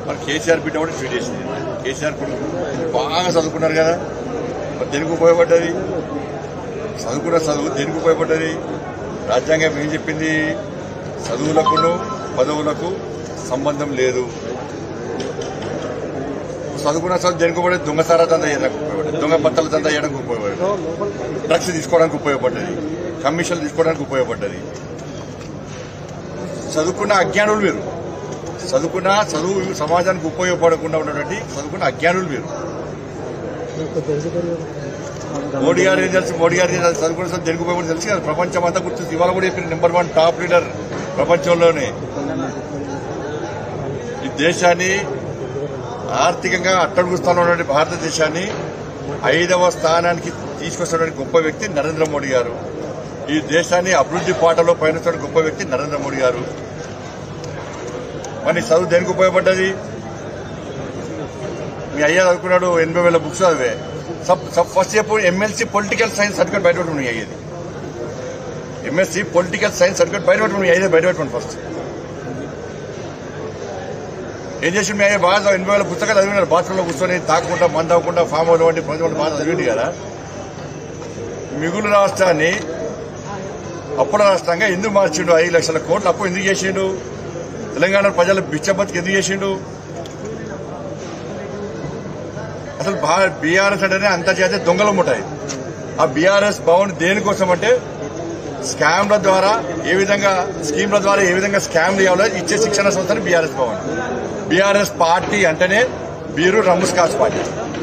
మరి కేసీఆర్ బిడ్డ కూడా ట్వీట్ చేసింది కేసీఆర్ కొడుకు బాగా చదువుకున్నారు కదా మరి దేనికి ఉపయోగపడ్డది చదువుకున్న చదువు దేనికి ఉపయోగపడ్డది రాజ్యాంగం ఏం చెప్పింది చదువులకును పదవులకు సంబంధం లేదు చదువుకున్న చదువు దేనికి ఉపయోగపడేది దొంగసారా దందా చేయడానికి ఉపయోగపడేది దొంగ బట్టల దందా చేయడానికి ఉపయోగపడేది డ్రగ్స్ తీసుకోవడానికి ఉపయోగపడ్డది కమిషన్లు తీసుకోవడానికి ఉపయోగపడ్డది చదువుకున్న అజ్ఞానులు వేరు చదువుకున్న చదువు సమాజానికి ఉపయోగపడకుండా ఉన్నటువంటి చదువుకున్న అజ్ఞానులు వేరు మోడీ గారు ఏం తెలుసు మోడీ గారు ఏం తెలుసు? చదువుకున్న చదువు దేనికి ఉపయోగపడి తెలుసు కదా ప్రపంచం అంతా గుర్తుంది ఇవాళ కూడా చెప్పిన నెంబర్ వన్ టాప్ లీడర్ ప్రపంచంలోనే ఈ దేశాన్ని ఆర్థికంగా అట్టడుగు స్థానంలో ఉన్నటువంటి భారతదేశాన్ని ఐదవ స్థానానికి తీసుకొస్తున్న గొప్ప వ్యక్తి నరేంద్ర మోడీ గారు ఈ దేశాన్ని అభివృద్ధి పాటలో పయనిస్తున్న గొప్ప వ్యక్తి నరేంద్ర మోడీ గారు మరి చదువు దేనికి ఉపయోగపడ్డది మీ అయ్యా చదువుకున్నాడు ఎనభై వేల బుక్స్ చదివే సబ్ సబ్ ఫస్ట్ చెప్పు ఎంఎల్సీ పొలిటికల్ సైన్స్ సర్టిఫికేట్ బయట పెట్టుకుని అయ్యేది ఎంఎస్సీ పొలిటికల్ సైన్స్ సర్టిఫికేట్ బయట పెట్టుకుని అయ్యేది బయట పెట్టుకోండి ఫస్ట్ ఏం చేసి మీ అయ్యా బాగా చదివి- ఎనభై వేల పుస్తకాలు చదివినారు బాత్రూంలో కూర్చొని తాకుండా మంద అవ్వకుండా ఫామ్ హౌస్ వంటి ప్రజలు బాగా చదివింది కదా మిగులు రాష్ట్రాన్ని అప్పుల రాష్ట్రంగా ఎందుకు మార్చిండు ఐదు లక్షల కోట్లు అప్పు ఎందుకు చేసిండు తెలంగాణ ప్రజల బిచ్చబతికి ఎందుకు చేసిండు అసలు బీఆర్ఎస్ అంటేనే అంతర్జాతీయ దొంగలు ఉంటాయి ఆ బీఆర్ఎస్ భవన్ దేనికోసం అంటే స్కామ్ల ద్వారా ఏ విధంగా స్కీమ్ల ద్వారా ఏ విధంగా స్కామ్ చేయాలో ఇచ్చే శిక్షణ సంస్థని బీఆర్ఎస్ భవన్ బీఆర్ఎస్ పార్టీ అంటేనే బీరు రమ్ము స్కాచ్ పార్టీ